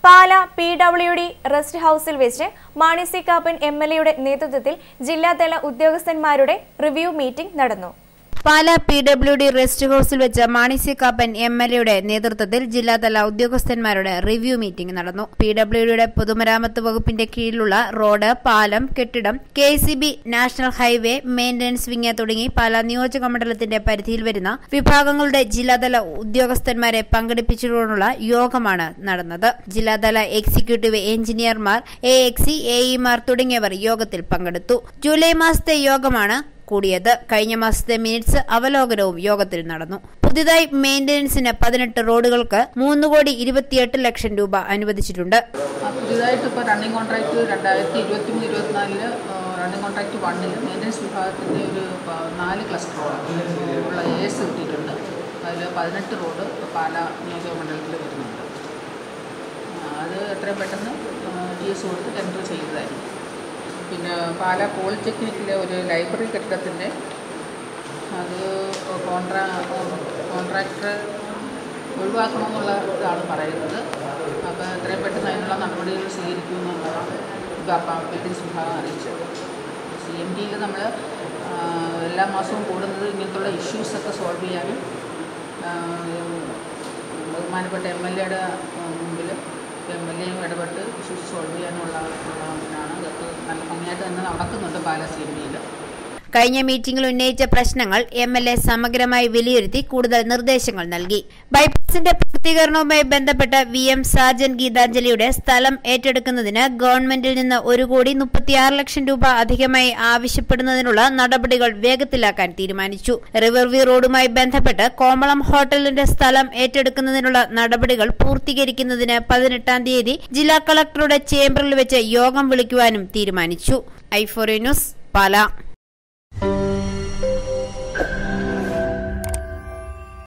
പാല P W D rest ഹൌസിൽ വെച്ച് Mani C Kappan M L എയുടെ നേതൃത്വത്തിൽ ജില്ലാതല ഉദ്യോഗസ്ഥന്മാരുടെ റിവ്യൂ മീറ്റിംഗ് നടന്നു Pala P W D rest ഹൌസിൽ വെച്ച് Mani C Kappan M L എയുടെ നേതൃത്വത്തിൽ ജില്ലാതല ഉദ്യോഗസ്ഥന്മാരുടെ റിവ്യൂ മീറ്റിംഗ് നടന്നു പി ഡബ്ല്യു ഡിയുടെ പൊതുമരാമത്ത് വകുപ്പിന്റെ കീഴിലുള്ള റോഡ് പാലം കെട്ടിടം K C B national highway maintenance wing തുടങ്ങി പാല നിയോജക മണ്ഡലത്തിന്റെ പരിധിയിൽ വരുന്ന വിഭാഗങ്ങളുടെ ജില്ലാതല ഉദ്യോഗസ്ഥന്മാരെ പങ്കെടുപ്പിച്ചുകൊണ്ടുള്ള യോഗമാണ് നടന്നത് ജില്ലാതല എക്സിക്യൂട്ടീവ് എഞ്ചിനീയർമാർ എ എക്സി എഇമാർ തുടങ്ങിയവർ യോഗത്തിൽ പങ്കെടുത്തു ജൂലൈ മാസത്തെ യോഗമാണ് കൂടിയത് കഴിഞ്ഞ മാസത്തെ മിനിറ്റ്സ് അവലോകനവും യോഗത്തിൽ നടന്നു പുതിയതായി മെയിന്റനൻസിന് പതിനെട്ട് റോഡുകൾക്ക് മൂന്ന് കോടി ഇരുപത്തിയെട്ട് ലക്ഷം രൂപ അനുവദിച്ചിട്ടുണ്ട് ആ, പുതിയതായിട്ട് ഇപ്പോൾ റണ്ണിങ് കോൺട്രാക്റ്റ് രണ്ടായിരത്തി ഇരുപത്തി മൂന്ന് ഇരുപത്തിനാലില് റണ്ണിങ് കോൺട്രാക്റ്റ് വണ്ണിൽ മെയിൻ്റനൻസ് വിഭാഗത്തിൻ്റെ ഒരു പ- നാല് ക്ലസ്റ്ററോളം ഉള്ള എസ് കിട്ടിയിട്ടുണ്ട് അതിൽ പതിനെട്ട് റോഡ് പാല നിയോജക മണ്ഡലത്തിൽ വരുന്നുണ്ട് ആ, അത് എത്രയും പെട്ടെന്ന് ജി എസ് കൊടുത്ത് ടെൻഡർ ചെയ്തതായിരിക്കും പിന്നെ പാല പോളിടെക്നിക്കിലെ ഒരു ലൈബ്രറി കെട്ടിടത്തിൻ്റെ അത് കോൺട്രാ കോൺട്രാക്ടർ ഒഴിവാക്കണമെന്നുള്ള ഇതാണ് പറയുന്നത് അപ്പോൾ എത്രയും പെട്ടെന്ന് അതിനുള്ള നടപടികൾ സ്വീകരിക്കുമെന്നുള്ളതാണ് വിഭാഗം ബിൽഡിങ്സ് വിഭാഗം അറിയിച്ചത് സി എം ഡിയിൽ നമ്മൾ എല്ലാ മാസവും കൂടുന്നത് ഇങ്ങനത്തുള്ള ഇഷ്യൂസൊക്കെ സോൾവ് ചെയ്യാനും ആ, ബഹുമാനപ്പെട്ട എം എൽ എയുടെ മുമ്പിൽ എം എൽ എയും ഇടപെട്ട് ഇഷ്യൂസ് സോൾവ് ചെയ്യാനുള്ള ആണ് ഇതൊക്കെ നല്ല ഭംഗിയായിട്ട് തന്നെ നടക്കുന്നുണ്ട് പാല സി എം ഡിയിൽ കഴിഞ്ഞ മീറ്റിംഗിൽ ഉന്നയിച്ച പ്രശ്നങ്ങൾ എം എൽ എ സമഗ്രമായി വിലയിരുത്തി കൂടുതൽ നിർദ്ദേശങ്ങൾ നൽകി ബൈപ്പാസിന്റെ പൂർത്തീകരണവുമായി ബന്ധപ്പെട്ട് വി എം സാജൻ ഗീതാഞ്ജലിയുടെ സ്ഥലം ഏറ്റെടുക്കുന്നതിന് ഗവൺമെന്റിൽ നിന്ന് ഒരു കോടി മുപ്പത്തിയാറ് ലക്ഷം രൂപ അധികമായി ആവശ്യപ്പെടുന്നതിനുള്ള നടപടികൾ വേഗത്തിലാക്കാൻ തീരുമാനിച്ചു റിവർവ്യൂ റോഡുമായി ബന്ധപ്പെട്ട് കോമളം ഹോട്ടലിന്റെ സ്ഥലം ഏറ്റെടുക്കുന്നതിനുള്ള നടപടികൾ പൂർത്തീകരിക്കുന്നതിന് പതിനെട്ടാം തീയതി ജില്ലാ കളക്ടറുടെ ചേംബറിൽ വെച്ച് യോഗം വിളിക്കുവാനും തീരുമാനിച്ചു ഐഫോറി ന്യൂസ് പാല